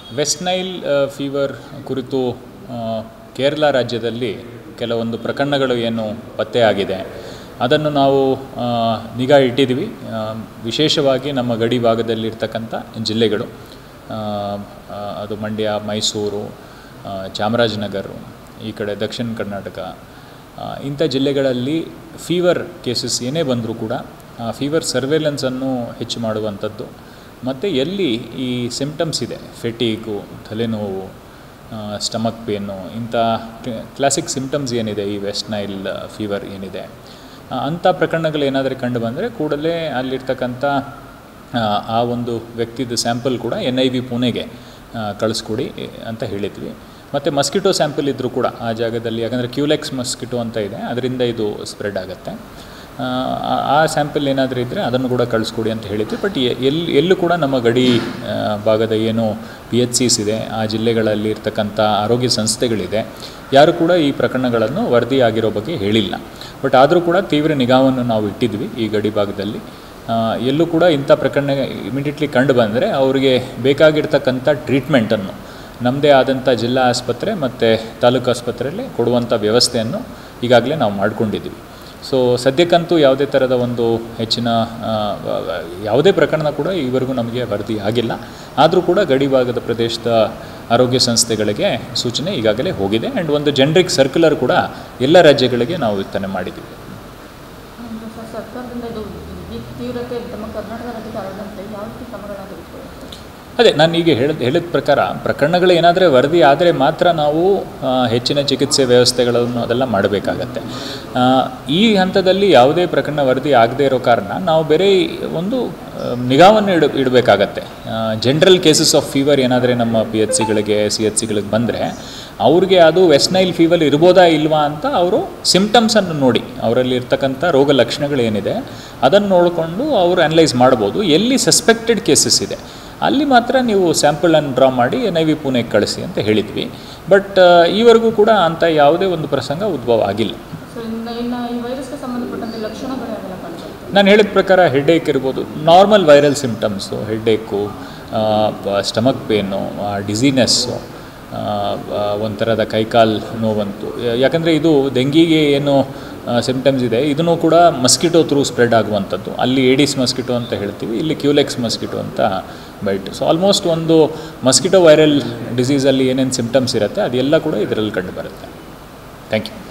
West Nile fever ಕುರಿತು ಆ, ಕೇರಳ ರಾಜ್ಯದಲ್ಲಿ ಕೆಲವೊಂದು ಪ್ರಕರಣಗಳು ಏನು ಪತ್ತೆಯಾಗಿದೆ ಅದನ್ನು ನಾವು ಆ, ನಿಗಾ ಇಟ್ಟಿದ್ದೀವಿ ಆ, ವಿಶೇಷವಾಗಿ ನಮ್ಮ ಗಡಿ ಭಾಗದಲ್ಲಿರ್ತಕ್ಕಂಥ ಜಿಲ್ಲೆಗಳು ಆ, ಆ, ಅದು ಮಂಡ್ಯ ಮೈಸೂರು ಆ, ಚಾಮರಾಜನಗರ ಈ ಕಡೆ ದಕ್ಷಿಣ ಕರ್ನಾಟಕ ಆ, ಇಂಥ ಜಿಲ್ಲೆಗಳಲ್ಲಿ ಫೀವರ್ ಕೇಸಸ್ ಏನೇ ಬಂದರೂ ಕೂಡ ಆ ಫೀವರ್ ಸರ್ವೇಲೆನ್ಸನ್ನು ಹೆಚ್ಚು ಮಾಡುವಂಥದ್ದು ಮತ್ತು ಎಲ್ಲಿ ಈ ಸಿಮ್ಟಮ್ಸ್ ಇದೆ ಫೆಟೀಗು ತಲೆನೋವು ಸ್ಟಮಕ್ ಪೇನು ಇಂಥ ಕ್ಲಾಸಿಕ್ ಸಿಮ್ಟಮ್ಸ್ ಏನಿದೆ ಈ ವೆಸ್ಟ್ ನೈಲ್ ಫೀವರ್ ಏನಿದೆ ಆ, ಅಂಥ ಪ್ರಕರಣಗಳು ಏನಾದರೂ ಕಂಡು ಬಂದರೆ ಕೂಡಲೇ ಅಲ್ಲಿರ್ತಕ್ಕಂಥ ಆ, ಆ ಒಂದು ವ್ಯಕ್ತಿದ ಸ್ಯಾಂಪಲ್ ಕೂಡ ಎನ್ ಐ ವಿ ಪುಣೆಗೆ ಆ, ಕಳಿಸ್ಕೊಡಿ ಅಂತ ಹೇಳಿದ್ವಿ ಮತ್ತು ಮಸ್ಕಿಟೋ ಸ್ಯಾಂಪಲ್ ಇದ್ದರೂ ಕೂಡ ಆ ಜಾಗದಲ್ಲಿ ಯಾಕಂದರೆ ಕ್ಯೂಲೆಕ್ಸ್ ಮಸ್ಕಿಟೋ ಅಂತ ಇದೆ ಅದರಿಂದ ಇದು ಸ್ಪ್ರೆಡ್ ಆಗುತ್ತೆ ಆ, ಆ- ಆ ಸ್ಯಾಂಪಲ್ ಏನಾದರೂ ಇದ್ದರೆ ಅದನ್ನು ಕೂಡ ಕಳಿಸ್ಕೊಡಿ ಅಂತ ಹೇಳಿದ್ವಿ ಬಟ್ ಎಲ್ಲಿ ಎಲ್ಲೂ ಕೂಡ ನಮ್ಮ ಗಡಿ ಆ, ಭಾಗದ ಏನು ಪಿ ಎಚ್ ಸಿಸ್ ಇದೆ ಆ ಜಿಲ್ಲೆಗಳಲ್ಲಿ ಇರ್ತಕ್ಕಂಥ ಆರೋಗ್ಯ ಸಂಸ್ಥೆಗಳಿದೆ ಯಾರು ಕೂಡ ಈ ಪ್ರಕರಣಗಳನ್ನು ವರದಿ ಆಗಿರೋ ಬಗ್ಗೆ ಹೇಳಿಲ್ಲ ಬಟ್ ಆದರೂ ಕೂಡ ತೀವ್ರ ನಿಗಾವನ್ನು ನಾವು ಇಟ್ಟಿದ್ವಿ ಈ ಗಡಿ ಭಾಗದಲ್ಲಿ ಆ, ಎಲ್ಲೂ ಕೂಡ ಇಂಥ ಪ್ರಕರಣ ಇಮಿಡಿಯೇಟ್ಲಿ ಕಂಡು ಬಂದರೆ ಅವರಿಗೆ ಬೇಕಾಗಿರ್ತಕ್ಕಂಥ ಟ್ರೀಟ್ಮೆಂಟನ್ನು ನಮ್ಮದೇ ಆದಂಥ ಜಿಲ್ಲಾ ಆಸ್ಪತ್ರೆ ಮತ್ತು ತಾಲೂಕು ಆಸ್ಪತ್ರೆಯಲ್ಲಿ ಕೊಡುವಂಥ ವ್ಯವಸ್ಥೆಯನ್ನು ಈಗಾಗಲೇ ನಾವು ಮಾಡ್ಕೊಂಡಿದ್ದೀವಿ ಸೊ ಸದ್ಯಕ್ಕಂತೂ ಯಾವುದೇ ಥರದ ಒಂದು ಹೆಚ್ಚಿನ ಆ, ವ- ವ- ಯಾವುದೇ ಪ್ರಕರಣ ಕೂಡ ಈವರೆಗೂ ನಮಗೆ ವರದಿ ಆಗಿಲ್ಲ ಆದರೂ ಕೂಡ ಗಡಿ ಭಾಗದ ಪ್ರದೇಶದ ಆರೋಗ್ಯ ಸಂಸ್ಥೆಗಳಿಗೆ ಸೂಚನೆ ಈಗಾಗಲೇ ಹೋಗಿದೆ ಆ್ಯಂಡ್ ಒಂದು ಜೆನ್ರಿಕ್ ಸರ್ಕ್ಯುಲರ್ ಕೂಡ ಎಲ್ಲ ರಾಜ್ಯಗಳಿಗೆ ನಾವು ವಿಸ್ತರಣೆ ಮಾಡಿದ್ದೀವಿ ಅಂದ್ರೆ ಸರ್ ಸರ್ಕಾರದಿಂದ ಇದು ಈ ತೀವ್ರತೆ ನಮ್ಮ ಕರ್ನಾಟಕ ರಾಜ್ಯಕ್ಕೆ ಹರಡಂತೆ ಯಾವ ರೀತಿ ಕ್ರಮಗಳಾಗಿರುತ್ತೆ ಅದೇ ನಾನು ಈಗ ಹೇಳಿದ ಹೇಳಿದ ಪ್ರಕಾರ ಪ್ರಕರಣಗಳು ಏನಾದರೆ ವರದಿ ಆದರೆ ಮಾತ್ರ ನಾವು ಆ, ಹೆಚ್ಚಿನ ಚಿಕಿತ್ಸೆ ವ್ಯವಸ್ಥೆಗಳನ್ನು ಅದೆಲ್ಲ ಮಾಡಬೇಕಾಗತ್ತೆ ಆ, ಈ ಹಂತದಲ್ಲಿ ಯಾವುದೇ ಪ್ರಕರಣ ವರದಿ ಆಗದೇ ಇರೋ ಕಾರಣ ನಾವು ಬೇರೆ ಒಂದು ಆ, ನಿಗಾವನ್ನು ಇಡ ಇಡಬೇಕಾಗತ್ತೆ ಜನರಲ್ ಕೇಸಸ್ ಆಫ್ ಫೀವರ್ ಏನಾದರೆ ನಮ್ಮ ಪಿ ಎಚ್ ಸಿಗಳಿಗೆ ಸಿ ಎಚ್ ಸಿಗಳಿಗೆ ಬಂದರೆ ಅವ್ರಿಗೆ ಅದು ವೆಸ್ನೈಲ್ ಫೀವರ್ ಇರ್ಬೋದಾ ಇಲ್ವಾ ಅಂತ ಅವರು ಸಿಮ್ಟಮ್ಸನ್ನು ನೋಡಿ ಅವರಲ್ಲಿ ಇರ್ತಕ್ಕಂಥ ರೋಗ ಲಕ್ಷಣಗಳೇನಿದೆ ಅದನ್ನು ನೋಡಿಕೊಂಡು ಅವರು ಅನಲೈಸ್ ಮಾಡ್ಬೋದು ಎಲ್ಲಿ ಸಸ್ಪೆಕ್ಟೆಡ್ ಕೇಸಸ್ ಇದೆ ಅಲ್ಲಿ ಮಾತ್ರ ನೀವು ಸ್ಯಾಂಪಲನ್ನು ಡ್ರಾ ಮಾಡಿ ಎನ್ ಐ ವಿ ಪುಣೆಗೆ ಕಳಿಸಿ ಅಂತ ಹೇಳಿದ್ವಿ ಬಟ್ ಈವರೆಗೂ ಕೂಡ ಅಂಥ ಯಾವುದೇ ಒಂದು ಪ್ರಸಂಗ ಉದ್ಭವ ಆಗಿಲ್ಲ ಸೊ ಇನ್ನು ಇನ್ನು ಈ ವೈರಸ್ಗೆ ಸಂಬಂಧಪಟ್ಟಂತೆ ಲಕ್ಷಣಗಳು ಯಾವೆಲ್ಲ ಕಾಣಿಸುತ್ತೆ ನಾನು ಹೇಳಿದ ಪ್ರಕಾರ ಹೆಡ್ಏಕ್ ಇರ್ಬೋದು normal viral symptoms headache stomach pain dizziness ಒಂಥರದ ಕೈಕಾಲು ನೋವಂತು ಯಾಕಂದರೆ ಇದು ಡೆಂಗಿಗೆ ಏನು ಸಿಮ್ಟಮ್ಸ್ ಇದೆ ಇದನ್ನು ಕೂಡ ಮಸ್ಕಿಟೋ ಥ್ರೂ ಸ್ಪ್ರೆಡ್ ಆಗುವಂಥದ್ದು ಅಲ್ಲಿ ಏಡಿಸ್ ಮಸ್ಕಿಟೋ ಅಂತ ಹೇಳ್ತೀವಿ ಇಲ್ಲಿ ಕ್ಯೂಲೆಕ್ಸ್ ಮಸ್ಕಿಟೋ ಅಂತ ಬೈಟ್ ಸೊ ಆಲ್ಮೋಸ್ಟ್ ಒಂದು ಮಸ್ಕಿಟೋ ವೈರಲ್ ಡಿಸೀಸಲ್ಲಿ ಏನೇನು ಸಿಮ್ಟಮ್ಸ್ ಇರುತ್ತೆ ಅದೆಲ್ಲ ಕೂಡ ಇದರಲ್ಲಿ ಕಂಡು ಬರುತ್ತೆ ಥ್ಯಾಂಕ್ ಯು